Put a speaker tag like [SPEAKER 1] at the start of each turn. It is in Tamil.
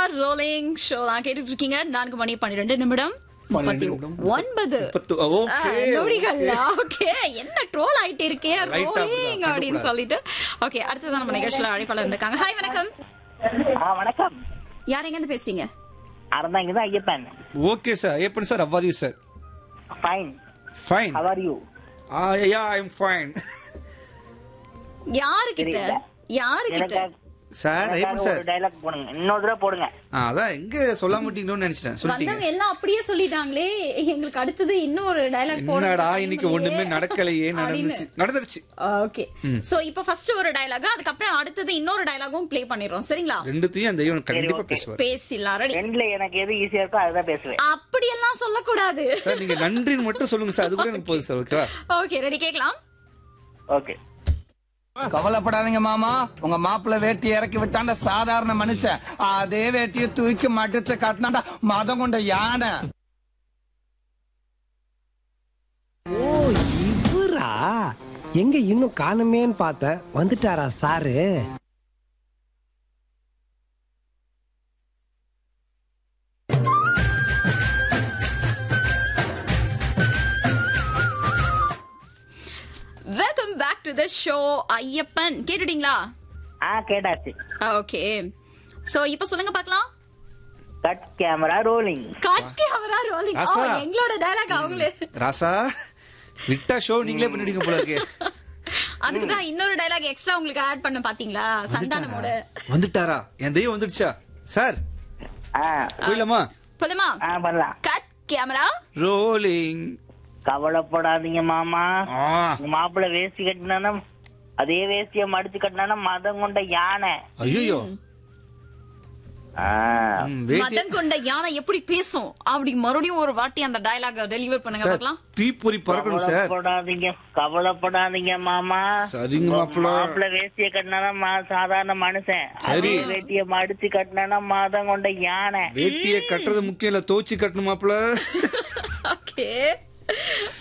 [SPEAKER 1] ரோலிங் ஷோ தான் கேட்டுட்டு இருக்கீங்க நான்கு மணி பன்னிரெண்டு நிமிடம் முப்பத்தி
[SPEAKER 2] நிமிடம்.
[SPEAKER 1] ஒன்பது
[SPEAKER 2] முப்பத்து- ஓகே,
[SPEAKER 1] நொடிகள்
[SPEAKER 2] ஓகே.
[SPEAKER 1] ஓகே என்ன ட்ரோல் ஆயிட்டே இருக்கே
[SPEAKER 2] Right ஆ
[SPEAKER 1] ரோலிங்
[SPEAKER 2] அப்படிதான்,
[SPEAKER 1] அப்படின்னு சொல்லிட்டு ஓகே அடுத்ததான் நம்ம நிகழ்ச்சியில அழைப்பாளர் இருக்காங்க ஹாய் வணக்கம்
[SPEAKER 3] ஆ வணக்கம்
[SPEAKER 1] யார் எங்க இருந்து பேசுறீங்க
[SPEAKER 3] அறந்தாங்க தான் Ayyappan
[SPEAKER 2] okay sir Ayyappan sir how are you sir
[SPEAKER 3] fine
[SPEAKER 2] fine
[SPEAKER 3] how are you
[SPEAKER 2] yeah I am fine
[SPEAKER 1] யாரு கிட்ட
[SPEAKER 3] தெரியல.
[SPEAKER 1] யாரு கிட்ட
[SPEAKER 3] எனக்கு
[SPEAKER 2] சார் ஐயப்பன்
[SPEAKER 3] எனக்காக
[SPEAKER 2] சார்
[SPEAKER 3] ஒரு டைலாக் போடுங்க இன்னொரு தடவை போடுங்க
[SPEAKER 2] ஆ, அதான் எங்க சொல்ல மாட்டீங்களோன்னு நினைச்சிட்டேன் சொல்லிட்டீங்க
[SPEAKER 1] வந்தவங்க எல்லாம் அப்படியே சொல்லிட்டாங்களே எங்களுக்கு அடுத்தது இன்னொரு டைலாக்
[SPEAKER 2] என்னடா இன்னைக்கு ஒண்ணுமே நடக்கலையே நடந்துச்சு நடந்துருச்சு
[SPEAKER 1] ஓகே சோ இப்போ ஃபர்ஸ்ட் ஒரு டயலாக் அதுக்கப்புறம் அடுத்தது இன்னொரு டயலாகும் ப்ளே பண்ணிடுறோம் சரிங்களா
[SPEAKER 2] ரெண்டுத்தையும் அந்த தெய்வம் கண்டிப்பா
[SPEAKER 3] okay.
[SPEAKER 2] பேசுவார்
[SPEAKER 1] பேசிடலாம் ரெடி
[SPEAKER 3] ரெண்டுல எனக்கு எது ஈஸியா இருக்கோ அதுதான் பேசுவேன்
[SPEAKER 1] அப்படியெல்லாம் சொல்லக்கூடாது
[SPEAKER 2] சார் நீங்க நன்றின்னு மட்டும் சொல்லுங்க சார் அது கூட எனக்கு போதும் சார் ஓகேவா
[SPEAKER 1] ஓகே ரெடி கேக்கலாம்
[SPEAKER 3] ஓகே
[SPEAKER 4] கவலைப்படாதீங்க மாமா உங்க மாப்பிள்ள வேட்டி இறக்கி விட்டாண்ட சாதாரண மனுஷன் அதே வேட்டியை தூக்கி மடிச்சு கட்டினாண்டா மதம் கொண்ட யானை
[SPEAKER 5] ஓ இவரா எங்க இன்னும் காணுமேன்னு பார்த்தேன் வந்துட்டாரா sir
[SPEAKER 1] welcome back to the show Ayyappan கேட்டுட்டீங்களா
[SPEAKER 3] ஆ கேட்டாச்சு
[SPEAKER 1] ஓகே சோ இப்போ சொல்லுங்க பார்க்கலாம்
[SPEAKER 3] கட் கேமரா ரோலிங்
[SPEAKER 1] காட்டி அவரா ரோலிங்
[SPEAKER 2] ராசா.
[SPEAKER 1] எங்களோட டயலாக் அவங்களே
[SPEAKER 2] ராசா விட்டா ஷோ நீங்களே பண்ணிடுங்க போல இருக்கே
[SPEAKER 1] அதுக்கு தான் இன்னொரு டயலாக் எக்ஸ்ட்ரா உங்களுக்கு ஆட் பண்ண பாத்தீங்களா சந்தானமோட
[SPEAKER 2] வந்துட்டாரா என் தெய்வம் வந்துடுச்சா சார்
[SPEAKER 3] ஆ
[SPEAKER 2] போயிடலாமா
[SPEAKER 1] போதுமா
[SPEAKER 3] ஆ பண்ணலாம்
[SPEAKER 1] கட் கேமரா
[SPEAKER 2] ரோலிங்
[SPEAKER 3] கவலைப்படாதீங்க மாமா
[SPEAKER 2] ஆ
[SPEAKER 3] உங்க மாப்பிள்ள வேஷ்டி கட்டினா அதே வேஷ்டிய மடிச்சு கட்டினா மதம் கொண்ட யானை
[SPEAKER 2] ஐயோ
[SPEAKER 3] ஆ,
[SPEAKER 2] வேட்டி
[SPEAKER 1] மதம் கொண்ட யானை எப்படி பேசும் அப்படி மறுபடியும் ஒரு வாட்டி அந்த டயலாக் டெலிவர் பண்ணுங்க
[SPEAKER 2] சார்
[SPEAKER 1] பார்க்கலாம்
[SPEAKER 2] தீப்பொறி பறக்கணும் சார்
[SPEAKER 3] கவலைப்படாதீங்க கவலைப்படாதீங்க மாமா
[SPEAKER 2] சரிங்க
[SPEAKER 3] உங்க
[SPEAKER 2] மாப்பிள்ள.
[SPEAKER 3] மாப்பிள்ள வேஷ்டிய கட்டினா சாதாரண மனுஷன்
[SPEAKER 2] சரி.
[SPEAKER 3] அதே வேட்டிய மடிச்சு கட்டினா மதம் கொண்ட யானை
[SPEAKER 2] வேட்டியை கட்டுறது முக்கியம் இல்ல தோச்சி கட்டணுமாப்ல
[SPEAKER 1] ஓகே